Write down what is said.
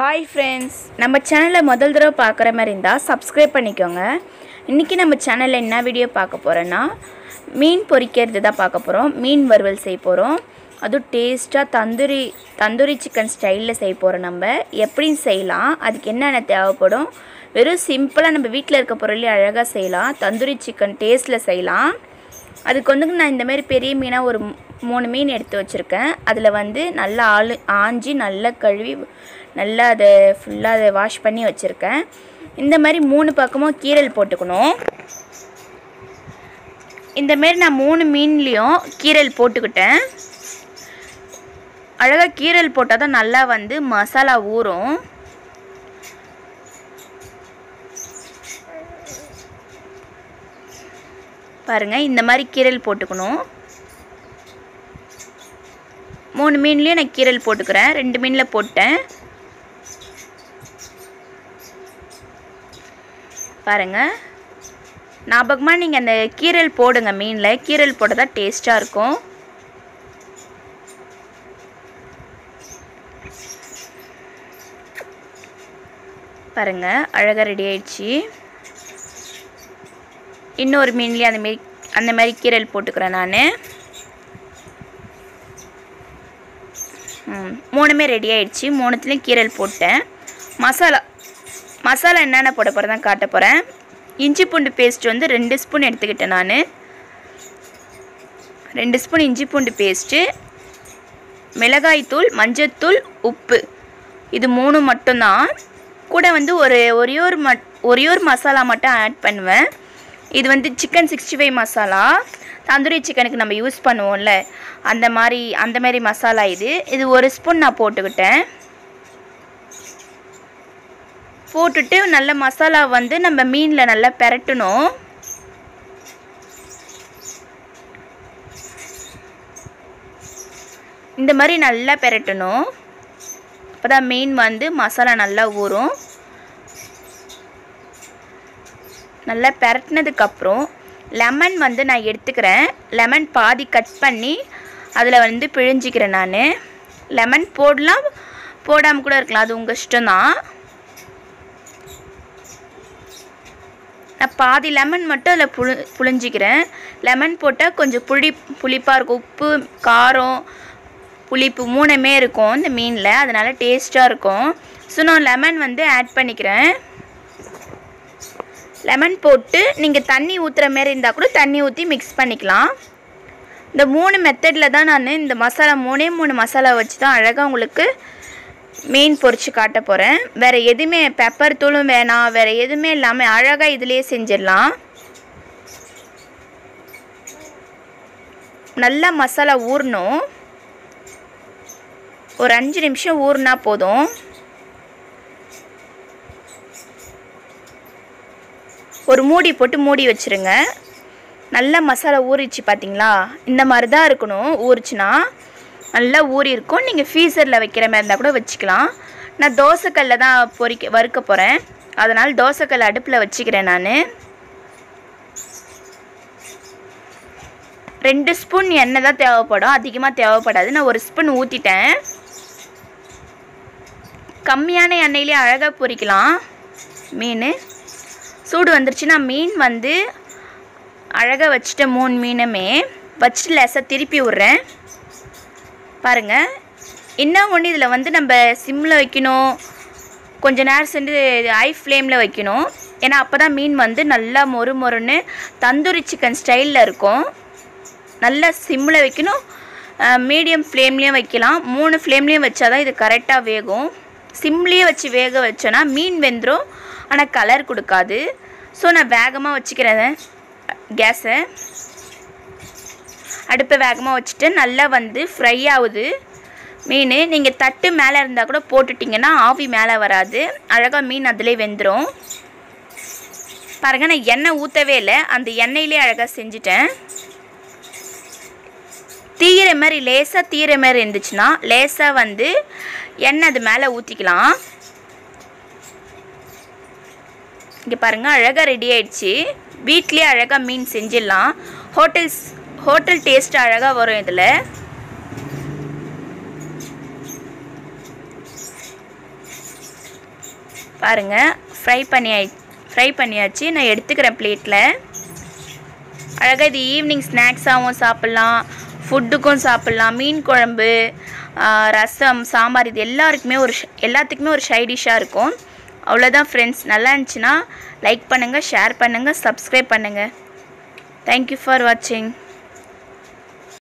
hi friends நம்ம சேனலை முதல் தடவை பார்க்குற மாதிரி இருந்தால் சப்ஸ்கிரைப் பண்ணிக்கோங்க இன்றைக்கி நம்ம சேனலில் என்ன வீடியோ பார்க்க போகிறோன்னா மீன் பொரிக்கிறது தான் பார்க்க போகிறோம் மீன் வறுவல் செய்ய போகிறோம் அதுவும் டேஸ்ட்டாக தந்தூரி தந்தூரி சிக்கன் ஸ்டைலில் செய்ய போகிறோம் நம்ம எப்படி செய்யலாம் அதுக்கு என்னென்ன தேவைப்படும் வெறும் சிம்பிளாக நம்ம வீட்டில் இருக்க பொருளே அழகாக செய்யலாம் தந்தூரி சிக்கன் டேஸ்ட்டில் செய்யலாம் அதுக்கு வந்து நான் இந்த மாதிரி பெரிய மீனாக ஒரு மூ- மூணு மீன் எடுத்து வச்சுருக்கேன் அதில் வந்து நல்லா ஆளு ஆஞ்சி நல்லா கழுவி நல்லா அதை ஃபுல்லாக அதை வாஷ் பண்ணி வச்சுருக்கேன் இந்த மாதிரி மூணு பக்கமும் கீரல் போட்டுக்கணும் இந்த மாதிரி நான் மூணு மீன்லேயும் கீரல் போட்டுக்கிட்டேன் அழகாக கீரல் போட்டால் தான் நல்லா வந்து மசாலா ஊறும் பாருங்க இந்த மாதிரி கீரல் போட்டுக்கணும் மூணு மீன்லேயும் நான் கீரல் போட்டுக்கிறேன் ரெண்டு மீனில் போட்டேன் பாருங்க ஞாபகமாக நீங்கள் அந்த கீரல் போடுங்க மீனில் கீரல் போட்டால் தான் டேஸ்ட்டாக இருக்கும் பாருங்க அழகாக ரெடி ஆயிடுச்சு இன்னொரு மீன்லேயும் அந்த மாரி அந்த மாதிரி கீரல் போட்டுக்கிறேன் நான் மூணுமே ரெடி ஆயிடுச்சு மூணுத்துலேயும் கீரல் போட்டேன் மசாலா மசாலா என்னென்ன போட போகிறதான் காட்ட போகிறேன் இஞ்சி பூண்டு பேஸ்ட் வந்து ரெண்டு ஸ்பூன் எடுத்துக்கிட்டேன் நான் ரெண்டு ஸ்பூன் இஞ்சி பூண்டு பேஸ்ட்டு மிளகாய்த்தூள் மஞ்சத்தூள் உப்பு இது மூணு மட்டும்தான் கூட வந்து ஒரு ஒரே ஒரு மட் ஒரே ஒரு மசாலா மட்டும் ஆட் பண்ணுவேன் இது வந்து chicken sixty five masala tandoori சிக்கனுக்கு நம்ம யூஸ் பண்ணுவோம்ல அந்த மாதிரி அந்த மாதிரி மசாலா இது இது ஒரு ஸ்பூன் நான் போட்டுக்கிட்டேன் போட்டுட்டு நல்ல மசாலா வந்து நம்ம மீனில் நல்லா பெரட்டணும் இந்த மாதிரி நல்லா பெரட்டணும் அப்போ தான் மீன் வந்து மசாலா நல்லா ஊறும் நல்லா பெரட்டினதுக்கப்புறம் லெமன் வந்து நான் எடுத்துக்கிறேன் லெமன் பாதி கட் பண்ணி அதில் வந்து பிழிஞ்சிக்கிறேன் நான் லெமன் போடலாம் போடாமல் கூட இருக்கலாம் அது உங்கள் இஷ்டம்தான் நான் பாதி லெமன் மட்டும் அதில் புழு புழிஞ்சிக்கிறேன் லெமன் போட்டால் கொஞ்சம் புளி புளிப்பாக இருக்கும் உப்பு காரம் புளிப்பு மூணுமே இருக்கும் இந்த மீனில் அதனால் டேஸ்ட்டாக இருக்கும் ஸோ நான் லெமன் வந்து ஆட் பண்ணிக்கிறேன் லெமன் போட்டு நீங்கள் தண்ணி ஊற்றுற மாரி இருந்தால் கூட தண்ணி ஊற்றி மிக்ஸ் பண்ணிக்கலாம் இந்த மூணு மெத்தடில் தான் நான் இந்த மசாலா மூணே மூணு மசாலா வச்சு தான் அழகாக உங்களுக்கு மீன் பொரிச்சு காட்ட போகிறேன் வேறு எதுவுமே பெப்பர் தூளும் வேணாம் வேறு எதுவுமே இல்லாமல் அழகாக இதிலே செஞ்சிடலாம் நல்லா மசாலா ஊறணும் ஒரு அஞ்சு நிமிஷம் ஊறினா போதும் ஒரு மூடி போட்டு மூடி வச்சிருங்க நல்லா மசாலா ஊறிச்சு பார்த்தீங்களா இந்த மாதிரி தான் இருக்கணும் ஊறிச்சுன்னா நல்லா ஊறி இருக்கும் நீங்கள் ஃப்ரீசரில் வைக்கிற மாதிரி இருந்தால் கூட வச்சுக்கலாம் நான் தோசைக்கல்ல தான் பொரிக்க வறுக்க போகிறேன் அதனால் தோசைக்கல் அடுப்பில் வச்சுக்கிறேன் நான் ரெண்டு ஸ்பூன் எண்ணெய் தான் தேவைப்படும் அதிகமாக தேவைப்படாது நான் ஒரு ஸ்பூன் ஊற்றிட்டேன் கம்மியான எண்ணெயிலே அழகாக பொரிக்கலாம் மீன் சூடு வந்துருச்சுன்னா மீன் வந்து அழகாக வச்சுட்ட மூணு மீனுமே வச்சுட்டு லேசாக திருப்பி விட்றேன் பாருங்கள் இன்னும் ஒன்று இதில் வந்து நம்ம சிம்மில் வைக்கணும் கொஞ்ச நேரம் சென்று ஹை ஃப்ளேமில் வைக்கணும் ஏன்னா அப்போ தான் மீன் வந்து நல்லா மொறு மொறுன்னு தந்தூரி சிக்கன் ஸ்டைலில் இருக்கும் நல்லா சிம்மில் வைக்கணும் மீடியம் ஃப்ளேம்லேயும் வைக்கலாம் மூணு ஃப்ளேம்லேயும் வச்சா தான் இது கரெக்டாக வேகும் சிம்லேயே வச்சு வேக வச்சோன்னா மீன் வெந்துடும் ஆனால் கலர் கொடுக்காது ஸோ நான் வேகமாக வச்சுக்கிறேன் கேஸை அடுப்பை வேகமாக வச்சுட்டு நல்லா வந்து ஃப்ரை ஆகுது மீன் நீங்கள் தட்டு மேலே இருந்தால் கூட போட்டுட்டிங்கன்னா ஆவி மேலே வராது அழகாக மீன் அதிலே வெந்துடும் பாருங்கள் நான் எண்ணெய் ஊற்றவே இல்லை அந்த எண்ணெயிலே அழகாக செஞ்சுட்டேன் தீயிற மாதிரி லேசாக தீயிற மாதிரி இருந்துச்சுன்னா லேசாக வந்து எண்ணெய் அது மேலே ஊற்றிக்கலாம் இங்கே பாருங்கள் அழகாக ரெடி ஆயிடுச்சு வீட்லேயே அழகாக மீன் செஞ்சிடலாம் ஹோட்டல்ஸ் ஹோட்டல் டேஸ்ட் அழகாக வரும் இதில் பாருங்கள் ஃப்ரை பண்ணி ஃப்ரை பண்ணியாச்சு நான் எடுத்துக்கிறேன் பிளேட்டில் அழகாக இது ஈவினிங் ஸ்நாக்ஸாகவும் சாப்பிட்லாம் ஃபுட்டுக்கும் சாப்பிட்லாம் மீன் குழம்பு ஆ, ரசம் சாம்பார் இது எல்லாருக்குமே ஒரு ஷ- எல்லாத்துக்குமே ஒரு சைடிஷ்ஷாக இருக்கும் அவ்வளோதான் ஃப்ரெண்ட்ஸ் நல்லா இருந்துச்சுன்னா லைக் பண்ணுங்கள் ஷேர் பண்ணுங்கள் சப்ஸ்கிரைப் பண்ணுங்கள் தேங்க்யூ ஃபார் வாட்சிங்